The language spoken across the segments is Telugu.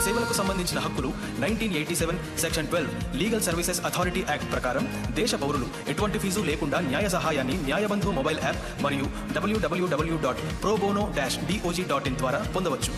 సేవలకు సంబంధించిన హక్కులు nineteen eighty seven section twelve legal services authority act ప్రకారం దేశ పౌరులు ఎటువంటి ఫీజు లేకుండా న్యాయ సహాయాన్ని న్యాయబంధు మొబైల్ యాప్ మరియు W W W dot pro bono dash DOJ dot in ద్వారా పొందవచ్చు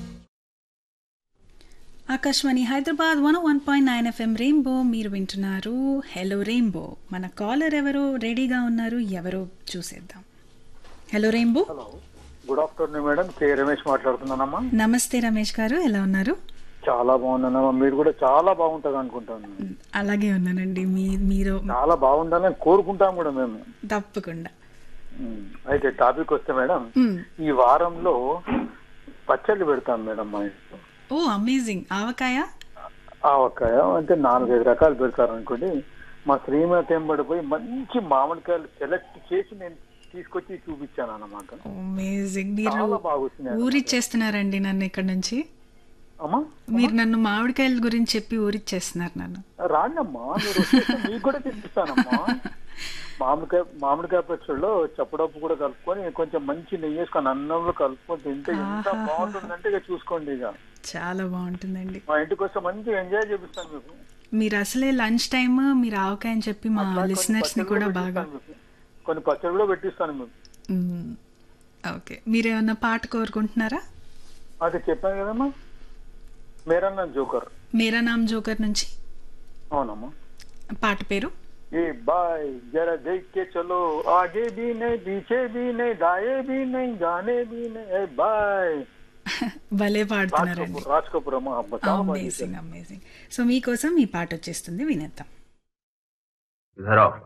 Akashvani Hyderabad one one point nine FM rainbow మీరు వింటున్నారు హలో రెయిన్బో మన కాలర్ ఎవరో రెడీగా ఉన్నారు ఎవరో చూసేద్దాం hello rainbow hello good afternoon madam K Ramesh మాట్లాడుతున్నానమ్మా నమస్తే రమేష్ గారు ఎలా ఉన్నారు చాలా బాగున్నానమ్మా మీరు కూడా చాలా బాగుంటుంది అనుకుంటాను అలాగే ఉన్నానండి మీ మీరు చాలా బాగుండాలని కోరుకుంటాం కూడా మేము తప్పకుండా ఉమ్, అయితే టాపిక్ వస్తే మేడం మ్. ఈ వారంలో పచ్చళ్ళు పెడతాం మేడం మా ఇంట్లో ఓ అమేజింగ్ ఆవకాయ ఆవకాయ అంటే నాలుగైదు రకాలు పెడతారు అనుకోండి మా శ్రీమతి ఎంబడిపోయి మంచి మామిడికాయలు సెలెక్ట్ చేసి నేను తీసుకొచ్చి చూపించాను అన్నమాట అమేజింగ్ మీరు చాలా బాగా వచ్చినాయి ఊరిచ్చేస్తున్నారండి నన్ను ఇక్కడ నుంచి అమ్మా మీరు నన్ను మామిడికాయల గురించి చెప్పి ఊరిచ్చేస్తున్నారు నన్ను రాండమ్మా మీరు వచ్చేస్తే మీకు కూడా తినిపిస్తానమ్మా మామిడికాయ మామిడికాయ పచ్చడిలో చప్పడప్పు కూడా కలుపుకొని కొంచెం మంచి నెయ్యి వేసుకొని అన్నంలో కలుపుకొని తింటే ఎంత బాగుంటుందంటే ఇక చూసుకోండి ఇక చాలా బాగుంటుందండి మా ఇంటికి వస్తే మంచి ఎంజాయ్ చేపిస్తాను మీకు మీరు అసలే లంచ్ టైమ్ మీరు ఆవకాయ అని చెప్పి మా కొన్ని లిసనర్స్ ని పచ్చళ్ళు కూడా కూడా బాగా పెట్టిస్తాను మీకు. కొన్ని పచ్చడి కూడా పెట్టిస్తాను మీకు మ్మ్. ఓకే మీరు ఏమన్నా పాట కోరుకుంటున్నారా అది చెప్పాను కదమ్మా మేరన్న జోకర్ మేరా నామ్ జోకర్ నుంచి అవునమ్మా పాట పేరు ఏ బాయ్ జరా దేఖ్ के चलो आगे भी नहीं पीछे भी नहीं दाएं भी नहीं गाने भी नहीं ए बाय భలే రాజ్ పాడుతున్నారండి కపూర్ రాజ్ కపూర్ అమ్మా అబ్బా చాలా బాగా చేశారు. అమేజింగ్ అమేజింగ్ సో మీకోసం ఈ పాట వచ్చేస్తుంది వినేద్దాం इधर आओ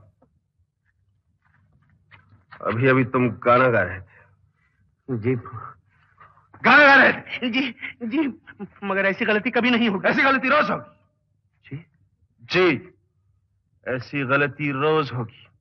अभी अभी तुम गाना गा रहे थे जी गाना गा रहे थे जी जी मगर ऐसी गलती कभी नहीं होगी ऐसी गलती रोज होगी जी जी ऐसी गलती रोज होगी